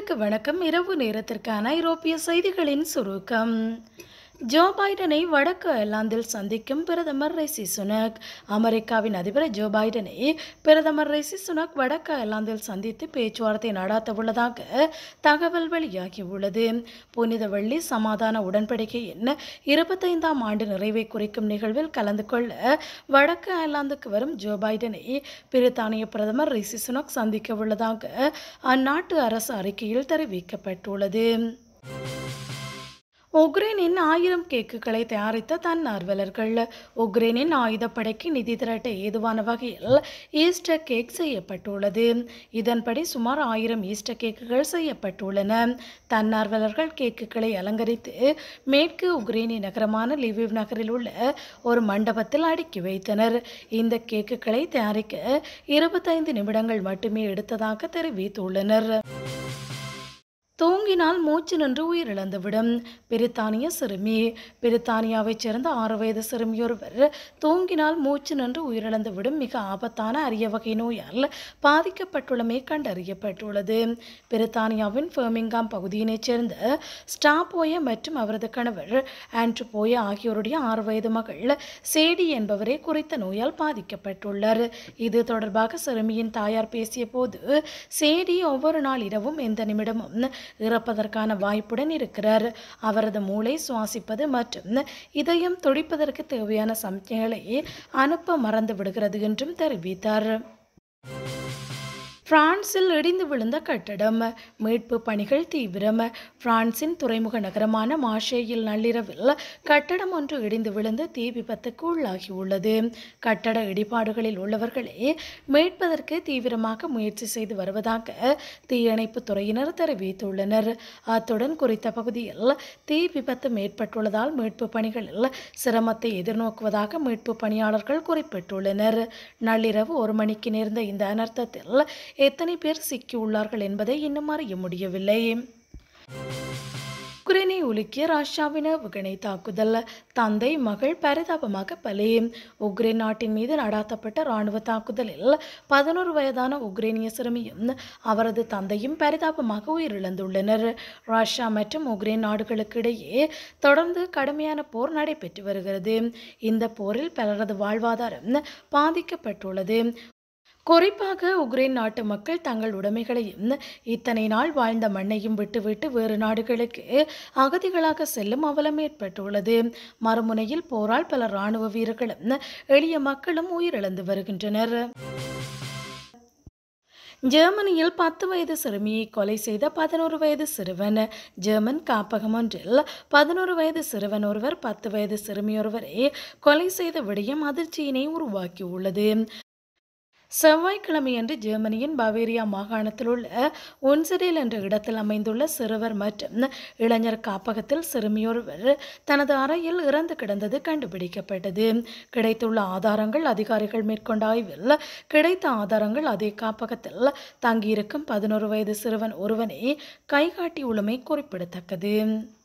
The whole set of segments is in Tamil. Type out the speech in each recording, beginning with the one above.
நேர்களுக்கு வணக்கம் இரவு நேரத்திற்கான ஐரோப்பிய செய்திகளின் சுருக்கம் ஜோ பைடனை வடக்கு அயர்லாந்தில் சந்திக்கும் பிரதமர் ரைசி சுனக் அமெரிக்காவின் அதிபர் ஜோ பைடனை பிரதமர் ரைசி சுனக் வடக்கு அயர்லாந்தில் சந்தித்து பேச்சுவார்த்தை நடாத்த உள்ளதாக தகவல் வெளியாகியுள்ளது புனித வெள்ளி சமாதான உடன்படிக்கையின் இருபத்தைந்தாம் ஆண்டு நிறைவை குறிக்கும் நிகழ்வில் கலந்து கொள்ள வடக்கு அயர்லாந்துக்கு வரும் ஜோ பைடனை பிரித்தானிய பிரதமர் ரிஷி சுனக் சந்திக்க உள்ளதாக அந்நாட்டு அரசு அறிக்கையில் தெரிவிக்கப்பட்டுள்ளது உக்ரைனின் ஆயிரம் கேக்குகளை தயாரித்த தன்னார்வலர்கள் உக்ரைனின் ஆயுதப்படைக்கு நிதி திரட்ட ஏதுவான வகையில் ஈஸ்டர் கேக் செய்யப்பட்டுள்ளது இதன்படி சுமார் ஆயிரம் ஈஸ்டர் கேக்குகள் செய்யப்பட்டுள்ளன தன்னார்வலர்கள் கேக்குகளை அலங்கரித்து மேற்கு உக்ரைனி நகரமான லிவிவ் நகரில் உள்ள ஒரு மண்டபத்தில் அடுக்கி வைத்தனர் இந்த கேக்குகளை தயாரிக்க இருபத்தைந்து நிமிடங்கள் மட்டுமே எடுத்ததாக தெரிவித்துள்ளனர் தூங்கினால் மூச்சு நின்று உயிரிழந்துவிடும் பிரித்தானிய சிறுமி பிரித்தானியாவைச் சேர்ந்த ஆறு வயது சிறுமியொருவர் தூங்கினால் மூச்சு நின்று உயிரிழந்துவிடும் மிக ஆபத்தான அரிய வகை நோயால் பாதிக்கப்பட்டுள்ளமை கண்டறியப்பட்டுள்ளது பிரித்தானியாவின் ஃபெர்மிங்காம் பகுதியினைச் சேர்ந்த ஸ்டாபோய மற்றும் அவரது கணவர் ஆண்ட்ரு போய ஆகியோருடைய ஆறு வயது மகள் சேடி என்பவரே குறித்த நோயால் பாதிக்கப்பட்டுள்ளார் இது தொடர்பாக சிறுமியின் தாயார் பேசிய போது சேடி ஒவ்வொரு நாள் இரவும் எந்த நிமிடமும் இறப்பதற்கான வாய்ப்புடன் இருக்கிறார் அவரது மூளை சுவாசிப்பது மற்றும் இதயம் துடிப்பதற்கு தேவையான சமிக்ஞைகளை அனுப்ப மறந்து விடுகிறது என்றும் தெரிவித்தார் பிரான்சில் இடிந்து விழுந்த கட்டடம் மீட்பு பணிகள் தீவிரம் பிரான்சின் துறைமுக நகரமான மாஷேயில் நள்ளிரவில் கட்டடம் ஒன்று இடிந்து விழுந்து தீ விபத்துக்கு உள்ளாகியுள்ளது கட்டட இடிபாடுகளில் உள்ளவர்களை மீட்பதற்கு தீவிரமாக முயற்சி செய்து வருவதாக தீயணைப்பு துறையினர் தெரிவித்துள்ளனர் அத்துடன் குறித்த பகுதியில் தீ விபத்து ஏற்பட்டுள்ளதால் மீட்பு பணிகளில் சிரமத்தை எதிர்நோக்குவதாக மீட்பு பணியாளர்கள் குறிப்பிட்டுள்ளனர் நள்ளிரவு ஒரு மணிக்கு நேர்ந்த இந்த அனர்த்தத்தில் எத்தனை பேர் சிக்கியுள்ளார்கள் என்பதை இன்னும் அறிய முடியவில்லை உக்ரைனை உலுக்கிய ரஷ்யாவின் ஏவுகணை தாக்குதல் தந்தை மகள் பரிதாபமாக பலி உக்ரைன் நாட்டின் மீது நடாத்தப்பட்ட இராணுவ தாக்குதலில் பதினோரு வயதான உக்ரைனிய சிறுமியும் அவரது தந்தையும் பரிதாபமாக உயிரிழந்துள்ளனர் ரஷ்யா மற்றும் உக்ரைன் நாடுகளுக்கு இடையே தொடர்ந்து கடுமையான போர் நடைபெற்று வருகிறது இந்த போரில் பலரது வாழ்வாதாரம் பாதிக்கப்பட்டுள்ளது குறிப்பாக உக்ரைன் நாட்டு மக்கள் தங்கள் உடைமைகளையும் இத்தனை நாள் வாழ்ந்த மண்ணையும் விட்டுவிட்டு வேறு நாடுகளுக்கு அகதிகளாக செல்லும் அவலம் ஏற்பட்டுள்ளது மறுமுனையில் போரால் பல இராணுவ வீரர்களும் எளிய மக்களும் உயிரிழந்து வருகின்றனர் ஜெர்மனியில் பத்து வயது சிறுமியை கொலை செய்த பதினோரு வயது சிறுவன் ஜெர்மன் காப்பகம் ஒன்றில் பதினோரு வயது சிறுவன் ஒருவர் பத்து வயது சிறுமியொருவரை கொலை செய்த விடயம் அதிர்ச்சியினை உருவாக்கியுள்ளது செவ்வாய்க்கிழமையன்று ஜெர்மனியின் பவேரியா மாகாணத்தில் உள்ள ஒன்சடேல் என்ற இடத்தில் அமைந்துள்ள சிறுவர் மற்றும் இளைஞர் காப்பகத்தில் சிறுமியொருவர் தனது அறையில் இறந்து கிடந்தது கண்டுபிடிக்கப்பட்டது கிடைத்துள்ள ஆதாரங்கள் அதிகாரிகள் மேற்கொண்ட ஆய்வில் கிடைத்த ஆதாரங்கள் அதே காப்பகத்தில் தங்கியிருக்கும் பதினோரு வயது சிறுவன் ஒருவனை கைகாட்டியுள்ளமை குறிப்பிடத்தக்கது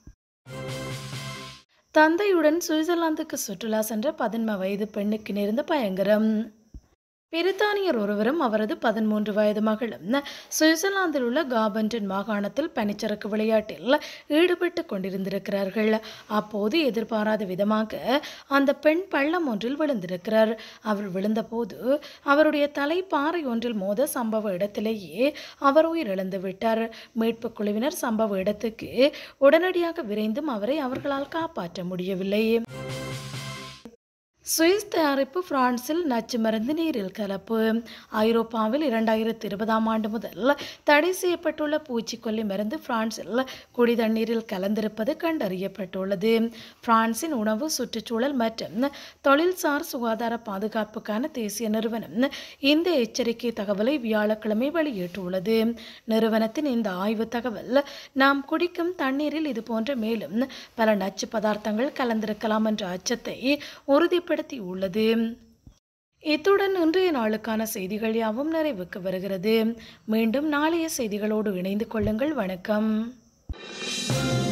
தந்தையுடன் சுவிட்சர்லாந்துக்கு சுற்றுலா சென்ற பதின்ம வயது பெண்ணுக்கு நேர்ந்த பயங்கரம் பிரித்தானியர் ஒருவரும் அவரது பதிமூன்று வயது மகளும் சுவிட்சர்லாந்தில் உள்ள காபன்டன் மாகாணத்தில் பனிச்சறுக்கு விளையாட்டில் ஈடுபட்டு கொண்டிருந்திருக்கிறார்கள் அப்போது எதிர்பாராத விதமாக அந்த பெண் பள்ளம் ஒன்றில் விழுந்திருக்கிறார் அவர் விழுந்தபோது அவருடைய தலை பாறை ஒன்றில் மோத சம்பவ இடத்திலேயே அவர் உயிரிழந்து விட்டார் மீட்புக் குழுவினர் சம்பவ இடத்துக்கு உடனடியாக விரைந்தும் அவரை அவர்களால் காப்பாற்ற முடியவில்லை சுவிஸ் தயாரிப்பு பிரான்சில் நச்சு மருந்து நீரில் கலப்பு ஐரோப்பாவில் இரண்டாயிரத்தி இருபதாம் ஆண்டு முதல் தடை செய்யப்பட்டுள்ள பூச்சிக்கொல்லி மருந்து பிரான்சில் குடி தண்ணீரில் கலந்திருப்பது கண்டறியப்பட்டுள்ளது பிரான்சின் உணவு சுற்றுச்சூழல் மற்றும் தொழில்சார் சுகாதார பாதுகாப்புக்கான தேசிய நிறுவனம் இந்த எச்சரிக்கை தகவலை வியாழக்கிழமை வெளியிட்டுள்ளது நிறுவனத்தின் இந்த ஆய்வு தகவல் நாம் குடிக்கும் தண்ணீரில் இதுபோன்ற மேலும் பல நச்சு பதார்த்தங்கள் கலந்திருக்கலாம் என்ற அச்சத்தை உறுதிப்படுத்த உறுதிப்படுத்தியுள்ளது இத்துடன் இன்றைய நாளுக்கான செய்திகள் யாவும் நிறைவுக்கு வருகிறது மீண்டும் நாளைய செய்திகளோடு இணைந்து கொள்ளுங்கள் வணக்கம்